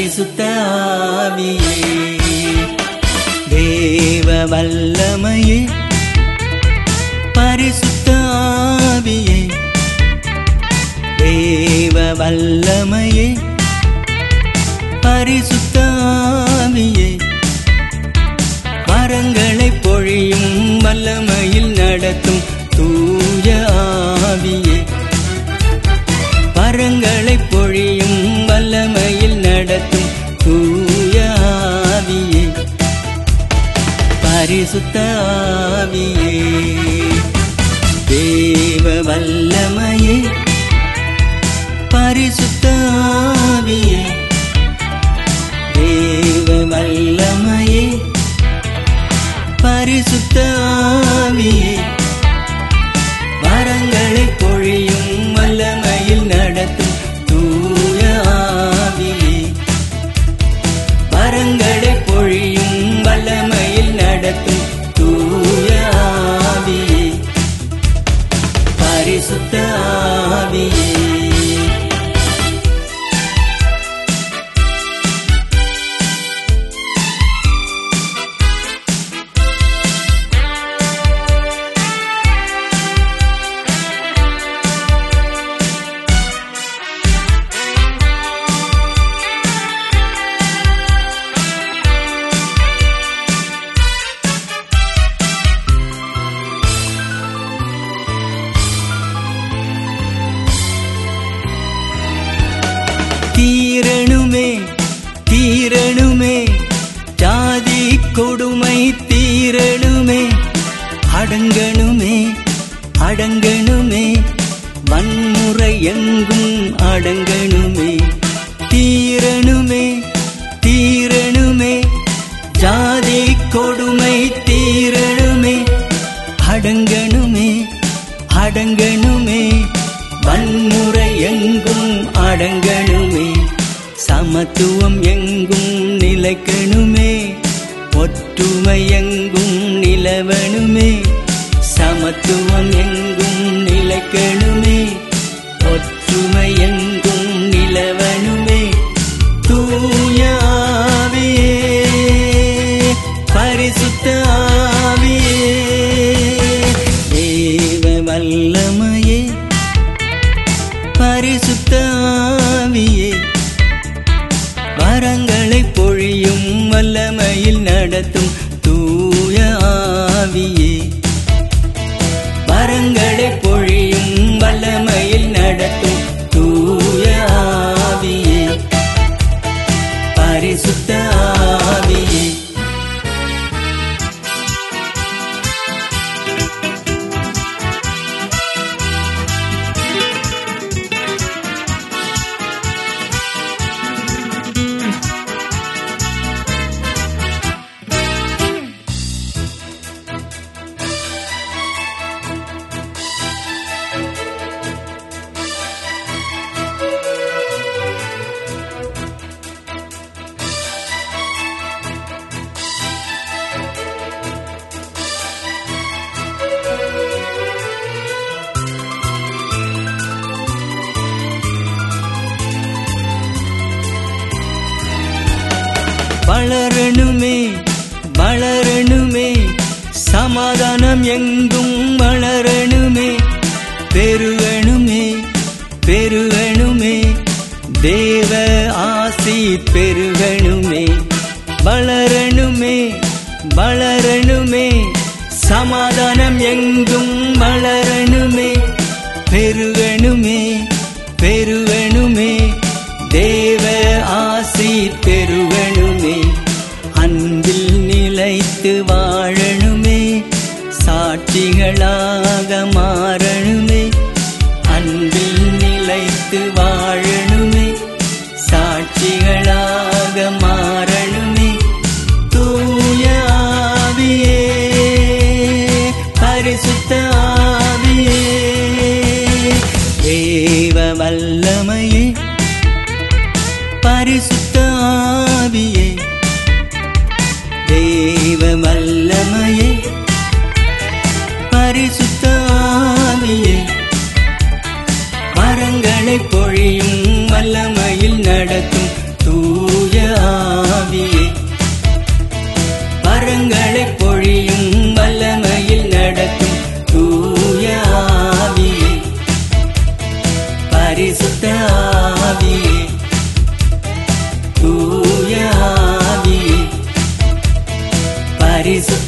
பரிசுத்த ஆவியே தேவ வல்லமையே பரிசுத்த ஆவியே தேவ வல்லமையே பரிசுத்த ஆவியே வரங்களை பொழியும் வல்லமையில் நடத்தும் தூய ஆவியே வரங்களை பொழியும் வல்லமையில் நடத்தும் தூய ஆவியே பரிசுத்த ஆவியே தேவ வல்லமையே பரிசுத்த ஆவியே தேவ வல்லமையே பரிசுத்த ஆவியே வரங்களை பொழியும் வல்லமையில் நடத்தும் தூய ஆவியே வரங்களை பொழியும் வல்லமையில் நடத்தும் தூய ஆவியே பரிசுத்த ஆவியே தீரணுமே தீரணுமே ஜாதி கொடுமை தீரணுமே அடங்கணுமே அடங்கணுமே வன்முறை எங்கும் அடங்கணுமே தீரணுமே தீரணுமே ஜாதி கொடுமை தீரணுமே அடங்கணுமே அடங்கணுமே வன்முறை எங்கும் அடங்கணுமே சமத்துவம் எங்கும் நிலைக்கணுமே ஒற்றுமை எங்கும் நிலவணுமே சமத்துவம் எங்கும் நிலைக்கணுமே ஒற்றுமை எங்கும் நிலவணுமே தூய ஆவியே பரிசுத்த ஆவியே தேவ வல்லமையே பரிசுத்த ஆவியே வரங்களை பொழியும் வல்லமையில் நடத்தும் தூய ஆவியே வரங்களை பொழியும் வல்லமையில் நடத்தும் தூய ஆவியே பரிசுத்த ஆவியே வளரணுமே வளரணுமே சமாதானம் எங்கும் வளரணுமே பெருகணுமே பெருகணுமே தேவ ஆசி பெருகணுமே வளரணுமே வளரணுமே சமாதானம் எங்கும் வளரணுமே பெருகணுமே பெருகணுமே தேவ ஆசி பெருகணுமே அன்பில் நிலைத்து வாழணுமே சாட்சிகளாக மாறணுமே அன்பில் நிலைத்து வாழணுமே சாட்சிகளாக மாறணுமே தூய ஆவியே பரிசுத்த ஆவியே தேவ வல்லமையே பரிசுத்த ஆவியே தேவ வல்லமையே பரிசுத்த ஆவியே வரங்களை பொழியும் வல்லமையில் நடத்தும் தூய பரிசு